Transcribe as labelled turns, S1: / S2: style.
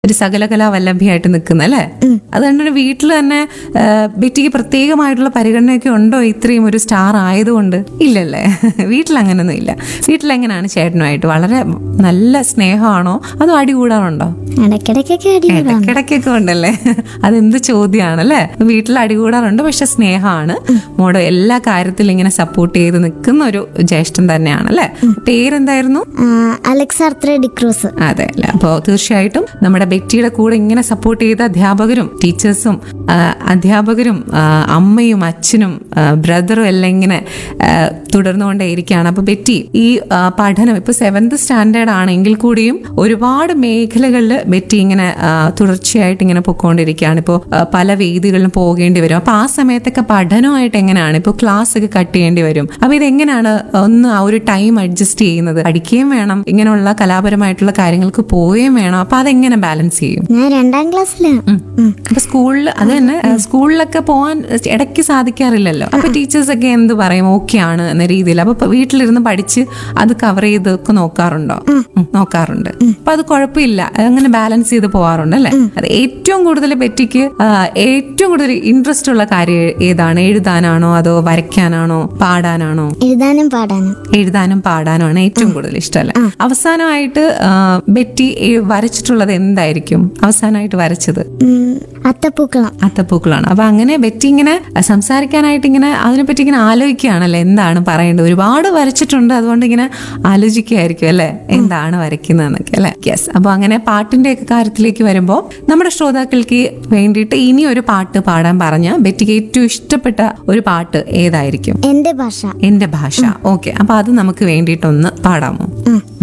S1: ഒരു സകലകലാ വല്ലഭിയായിട്ട് നിൽക്കുന്ന അല്ലേ അതുകൊണ്ട് ഒരു വീട്ടിൽ തന്നെ ആ, ബെറ്റിക്ക് പ്രത്യേകമായിട്ടുള്ള പരിഗണനയൊക്കെ ഉണ്ടോ ഇത്രയും ഒരു സ്റ്റാർ ആയതുകൊണ്ട് ഇല്ലല്ലേ വീട്ടിൽ അങ്ങനെയൊന്നും ഇല്ല വീട്ടിൽ എങ്ങനെയാണ് ചേട്ടനുമായിട്ട് വളരെ നല്ല സ്നേഹമാണോ അതോ അടി കൂടാറുണ്ടോ
S2: ഇടയ്ക്കിടയ്ക്കൊക്കെ അടികൂടാണ്
S1: ഇടയ്ക്കിടയ്ക്കൊക്കെ ഉണ്ടല്ലേ അതെന്ത് ചോദ്യമാണല്ലേ വീട്ടിൽ അടികൂടാറുണ്ട് പക്ഷെ സ്നേഹമാണ് മോടെ എല്ലാ കാര്യത്തിലും ഇങ്ങനെ സപ്പോർട്ട് ചെയ്ത് നിൽക്കുന്ന ഒരു ജ്യേഷ്ഠൻ തന്നെയാണ് അല്ലേ പേരെന്തായിരുന്നു
S2: അലക്സ് ആർത്ര ഡിക്രൂസ്
S1: അതെ അല്ലേ അപ്പോൾ തീർച്ചയായിട്ടും നമ്മുടെ ബെറ്റിയുടെ കൂടെ ഇങ്ങനെ സപ്പോർട്ട് ചെയ്ത അധ്യാപകരും ടീച്ചേഴ്സും ആ, അധ്യാപകരും ആ, അമ്മയും അച്ഛനും ആ, ബ്രദറും എല്ലാം ഇങ്ങനെ ആ, തുടർന്നുകൊണ്ടേയിരിക്കുകയാണ് അപ്പോൾ ബെറ്റി ഈ ആ, പഠനം ഇപ്പോൾ സെവൻത് സ്റ്റാൻഡേർഡ് ആണെങ്കിൽ കൂടിയും ഒരുപാട് മേഖലകളിൽ ബെറ്റി ഇങ്ങനെ ആ, തുടർച്ചയായിട്ട് ഇങ്ങനെ പൊക്കോണ്ടിരിക്കുകയാണ് ഇപ്പോൾ പല വേദികളിലും പോകേണ്ടി വരും അപ്പോൾ ആ സമയത്തൊക്കെ പഠനമായിട്ട് എങ്ങനെയാണ് ഇപ്പോൾ ക്ലാസ് ഒക്കെ കട്ട് ചെയ്യേണ്ടി വരും അപ്പോൾ ഇതെങ്ങനെയാണ് ഒന്ന് ആ ഒരു ടൈം അഡ്ജസ്റ്റ് ചെയ്യുന്നത് പഠിക്കുകയും വേണം ഇങ്ങനെയുള്ള കലാപരമായിട്ടുള്ള കാര്യങ്ങൾക്ക് പോവുകയും വേണം അപ്പൊ അതെങ്ങനെ ബാലൻസ് ചെയ്യും
S2: ഞാൻ രണ്ടാം ക്ലാസ്സിലാണ്
S1: അപ്പൊ സ്കൂളിൽ അത് തന്നെ ഏഹ്, സ്കൂളിലൊക്കെ പോകാൻ ഇടയ്ക്ക് സാധിക്കാറില്ലല്ലോ അപ്പൊ ടീച്ചേഴ്സ് ഒക്കെ എന്ത് പറയും ഓക്കെ ആണ് എന്ന രീതിയിൽ അപ്പൊ ഇപ്പൊ വീട്ടിലിരുന്ന് പഠിച്ച് അത് കവർ ചെയ്തൊക്കെ നോക്കാറുണ്ടോ ഉം, നോക്കാറുണ്ട് അപ്പൊ അത് കുഴപ്പമില്ല അങ്ങനെ ബാലൻസ് ചെയ്ത് പോവാറുണ്ട് അല്ലെ അത് ഏറ്റവും കൂടുതൽ ബെറ്റിക്ക് ആ, ഏറ്റവും കൂടുതൽ ഇൻട്രസ്റ്റ് ഉള്ള കാര്യം ഏതാണ് എഴുതാനാണോ അതോ വരയ്ക്കാനാണോ പാടാനാണോ
S2: എഴുതാനും പാടാനും
S1: എഴുതാനും പാടാനുമാണ് ഏറ്റവും കൂടുതൽ ഇഷ്ടമല്ല അവസാനമായിട്ട് ആ, ബെറ്റി എ- വരച്ചിട്ടുള്ളത് എന്തായിരിക്കും അവസാനമായിട്ട് വരച്ചത്
S2: ഉം, അത്തപ്പൂക്കളം
S1: അത്തപ്പൂക്കളാണ് അപ്പൊ അങ്ങനെ ബെറ്റി ഇങ്ങനെ സംസാരിക്കാനായിട്ട് ഇങ്ങനെ അതിനെപ്പറ്റി ഇങ്ങനെ ആലോചിക്കുകയാണല്ലേ എന്താണ് പറയേണ്ടത് ഒരുപാട് വരച്ചിട്ടുണ്ട് അതുകൊണ്ട് ഇങ്ങനെ ആലോചിക്കുകയായിരിക്കും അല്ലെ എന്താണ് വരയ്ക്കുന്നതെന്നൊക്കെ അല്ലെ യെസ് അപ്പൊ അങ്ങനെ പാട്ടിന്റെ ഒക്കെ കാര്യത്തിലേക്ക് വരുമ്പോൾ നമ്മുടെ ശ്രോതാക്കൾക്ക് വേണ്ടിയിട്ട് ഇനി ഒരു പാട്ട് പാടാൻ പറഞ്ഞ ബെറ്റിക്ക് ഏറ്റവും ഇഷ്ടപ്പെട്ട ഒരു പാട്ട് ഏതായിരിക്കും
S2: എന്റെ ഭാഷ
S1: എന്റെ ഭാഷ ഓക്കെ അപ്പൊ അത് നമുക്ക് വേണ്ടിയിട്ടൊന്ന് പാടാമോ
S2: ഉം.